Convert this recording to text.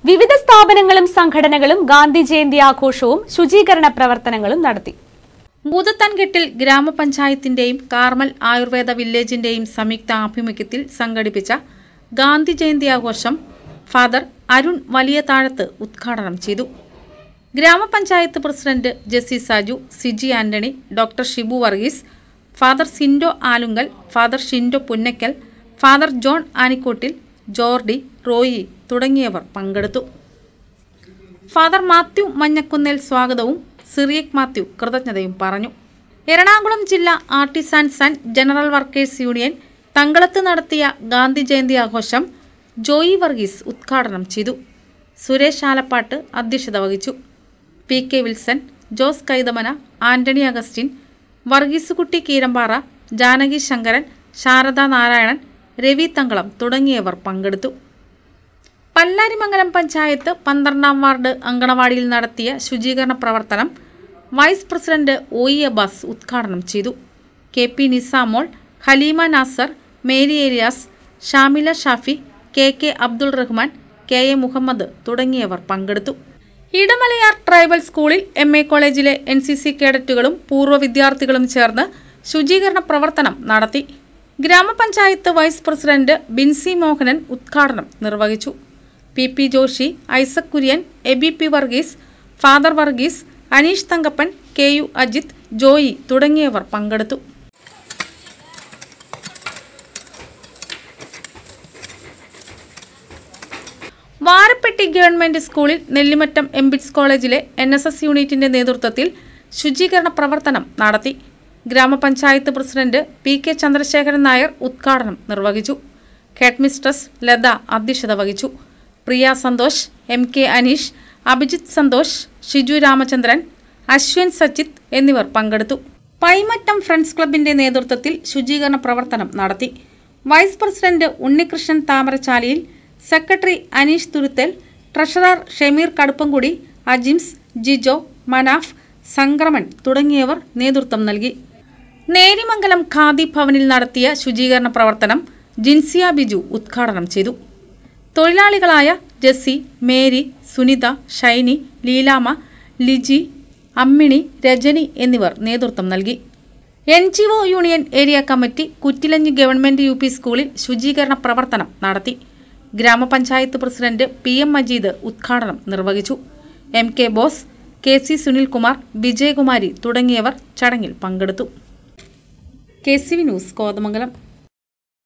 വിവിധ സ്ഥാപനങ്ങളും സംഘടനകളും ഗാന്ധി ജയന്തി ആഘോഷവും ശുചീകരണ പ്രവർത്തനങ്ങളും നടത്തി ഭൂതത്താൻകെട്ടിൽ ഗ്രാമപഞ്ചായത്തിന്റെയും കാർമൽ ആയുർവേദ വില്ലേജിന്റെയും സംയുക്ത ആഭിമുഖ്യത്തിൽ സംഘടിപ്പിച്ച ഗാന്ധി ജയന്തി ആഘോഷം ഫാദർ അരുൺ വലിയ താഴത്ത് ഉദ്ഘാടനം ചെയ്തു ഗ്രാമപഞ്ചായത്ത് president Jessy Saju Siji Antony doctor Shibu Varghese father Sindo Alunkal father Shindo Punnakkal father John Anikottil Jordy Roy തുടങ്ങിയവർ പങ്കെടുത്തു ഫാദർ മാത്യു മഞ്ഞക്കുന്നേൽ സ്വാഗതവും സിറിയക് മാത്യു കൃതജ്ഞതയും പറഞ്ഞു എറണാകുളം ജില്ലാ artisans and general workers union തങ്കളത്ത് നടത്തിയ ഗാന്ധി ജയന്തി ആഘോഷം ജോയി വർഗീസ് ഉദ്ഘാടനം ചെയ്തു സുരേഷ് ആലപ്പാട്ട് അധ്യക്ഷത വഹിച്ചു പി കെ വിൽസൺ ജോസ് കൈതമന ആന്റണി അഗസ്റ്റിൻ വർഗീസുകുട്ടി കീരമ്പാറ ജാനകി ശങ്കരൻ ശാരദ നാരായണൻ രവി തങ്കളം തുടങ്ങിയവർ പങ്കെടുത്തു പല്ലാരിമംഗലം പഞ്ചായത്ത് പന്ത്രണ്ടാം വാർഡ് അങ്കണവാടിയിൽ നടത്തിയ ശുചീകരണ പ്രവർത്തനം vice president O E Abbas ഉദ്ഘാടനം ചെയ്തു K P Nisamol Haleema Nasar Mary Ariyas Shamila Shafi K K Abdul Rahman K A Muhammad തുടങ്ങിയവർ പങ്കെടുത്തു ഇടമലയാർ ട്രൈബൽ സ്കൂളിൽ എം എ കോളേജിലെ എൻ സി സി കേഡറ്റുകളും പൂർവ്വ വിദ്യാർത്ഥികളും ചേർന്ന് ശുചീകരണ പ്രവർത്തനം നടത്തി ഗ്രാമപഞ്ചായത്ത് വൈസ് പ്രസിഡന്റ് ബിൻസി മോഹനൻ ഉദ്ഘാടനം നിർവഹിച്ചു P P Joshy Isaac Kurian Aby P Varghese father Varghese Aneesh Thankappan K U Ajith Joy തുടങ്ങിയവർ പങ്കെടുത്തു വാരപ്പെട്ടി ഗവൺമെന്റ് സ്കൂളിൽ നെല്ലിമറ്റം എംബിറ്റ്സ് കോളേജിലെ എൻ എസ് എസ് യൂണിറ്റിന്റെ നേതൃത്വത്തിൽ ശുചീകരണ പ്രവർത്തനം നടത്തി ഗ്രാമപഞ്ചായത്ത് president P K Chandrasekharan Nair ഉദ്ഘാടനം നിർവഹിച്ചു ഹെഡ്മിസ്ട്രസ് ലത അധ്യക്ഷത വഹിച്ചു പ്രിയ സന്തോഷ് എം കെ അനീഷ് അഭിജിത്ത് സന്തോഷ് ഷിജു രാമചന്ദ്രൻ അശ്വിൻ സച്ചിത് എന്നിവർ പങ്കെടുത്തു പൈമറ്റം ഫ്രണ്ട്സ് ക്ലബിന്റെ നേതൃത്വത്തിൽ ശുചീകരണ പ്രവർത്തനം നടത്തി വൈസ് പ്രസിഡന്റ് ഉണ്ണികൃഷ്ണൻ താമരച്ചാലിയിൽ സെക്രട്ടറി അനീഷ് തുരുത്തൽ ട്രഷറർ ഷമീർ കടുപ്പംകുടി അജിംസ് ജിജോ മനാഫ് സംക്രമൺ തുടങ്ങിയവർ നേതൃത്വം നൽകി നേരിമംഗലം ഖാദി ഭവനിൽ നടത്തിയ ശുചീകരണ പ്രവർത്തനം ജിൻസിയ ബിജു ഉദ്ഘാടനം ചെയ്തു തൊഴിലാളികളായ ജെസ്സി മേരി സുനിത ഷൈനി ലീലാമ ലിജി അമ്മിണി രജനി എന്നിവർ നേതൃത്വം നൽകി N G O union area committee Kuttilanji government U P സ്കൂളിൽ ശുചീകരണ പ്രവർത്തനം നടത്തി ഗ്രാമപഞ്ചായത്ത് പ്രസിഡന്റ് പി എം മജീദ് ഉദ്ഘാടനം നിർവഹിച്ചു M K Bose K C Sunilkumar Vijayakumari തുടങ്ങിയവർ ചടങ്ങിൽ പങ്കെടുത്തു K C V news Kothamangalam